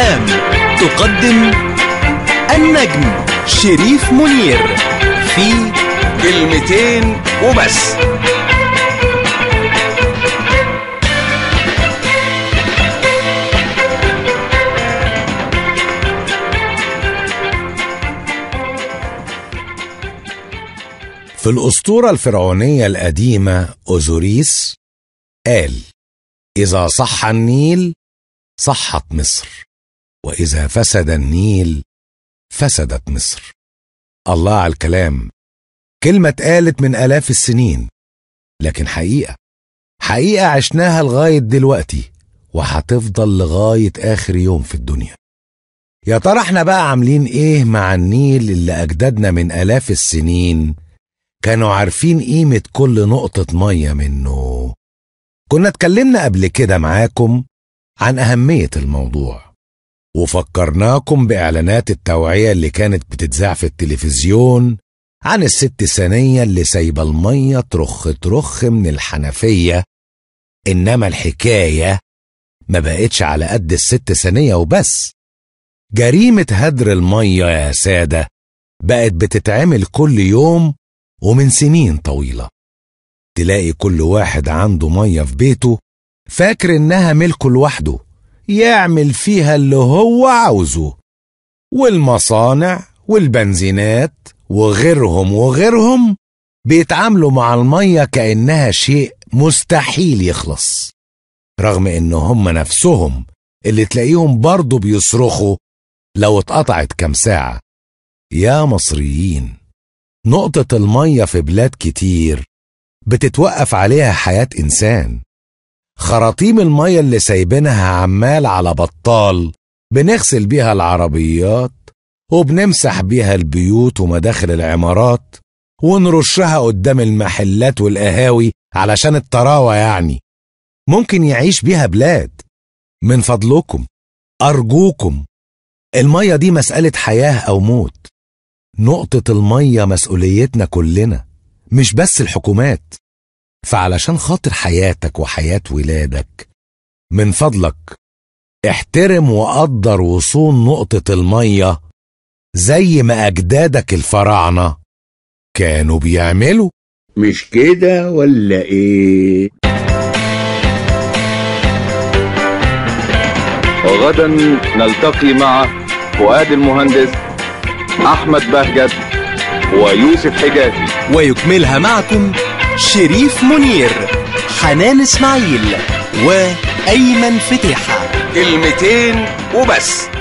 ام تقدم النجم شريف منير في كلمتين وبس في الأسطورة الفرعونية القديمة أوزوريس قال إذا صح النيل صحت مصر وإذا فسد النيل فسدت مصر الله على الكلام كلمة اتقالت من آلاف السنين لكن حقيقة حقيقة عشناها لغاية دلوقتي وهتفضل لغاية آخر يوم في الدنيا يا ترى احنا بقى عاملين ايه مع النيل اللي أجدادنا من آلاف السنين كانوا عارفين قيمة كل نقطة مية منه كنا اتكلمنا قبل كده معاكم عن أهمية الموضوع وفكرناكم بإعلانات التوعية اللي كانت بتتذاع في التلفزيون عن الست ثانية اللي سايبة المية ترخ ترخ من الحنفية إنما الحكاية ما بقتش على قد الست ثانية وبس جريمة هدر المية يا سادة بقت بتتعمل كل يوم ومن سنين طويلة تلاقي كل واحد عنده مية في بيته فاكر إنها ملكه لوحده يعمل فيها اللي هو عاوزه والمصانع والبنزينات وغيرهم وغيرهم بيتعاملوا مع المية كأنها شيء مستحيل يخلص رغم إن هم نفسهم اللي تلاقيهم برضه بيصرخوا لو اتقطعت كام ساعة يا مصريين نقطة المية في بلاد كتير بتتوقف عليها حياة إنسان خراطيم المية اللي سايبينها عمال على بطال بنغسل بيها العربيات وبنمسح بيها البيوت ومداخل العمارات ونرشها قدام المحلات والقهاوي علشان الطراوة يعني ممكن يعيش بيها بلاد من فضلكم أرجوكم المية دي مسألة حياة أو موت نقطة المية مسؤوليتنا كلنا مش بس الحكومات فعلشان خاطر حياتك وحياة ولادك من فضلك احترم وقدر وصول نقطة المية زي ما أجدادك الفراعنة كانوا بيعملوا مش كده ولا ايه وغدا نلتقي مع فؤاد المهندس احمد بهجت ويوسف حجازي ويكملها معكم شريف منير حنان اسماعيل وايمن فتيحه كلمتين وبس